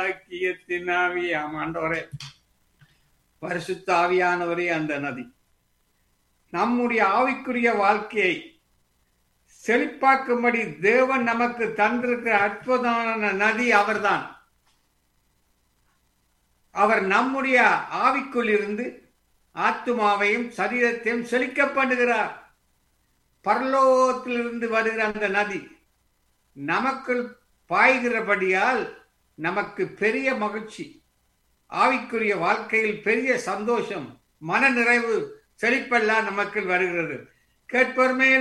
ஐக்கியத்தின் ஆவியாம் ஆண்டவரே பரிசுத்த ஆவியானவரே அந்த நதி நம்முடைய ஆவிக்குரிய வாழ்க்கையை செழிப்பாக்கும்படி தேவன் நமக்கு தந்திருக்கிற அற்புதமான நதி அவர்தான் அவர் நம்முடைய ஆவிக்குள் இருந்து ஆத்துமாவையும் சரீரத்தையும் செழிக்க பண்ணுகிறார் பரலோகத்திலிருந்து வருகிற அந்த நதி நமக்குள் பாய்கிறபடியால் நமக்கு பெரிய மகிழ்ச்சி ஆவிக்குரிய வாழ்க்கையில் பெரிய சந்தோஷம் மன நிறைவு செழிப்பெல்லாம் நமக்கு வருகிறது கேட்போர் மேல்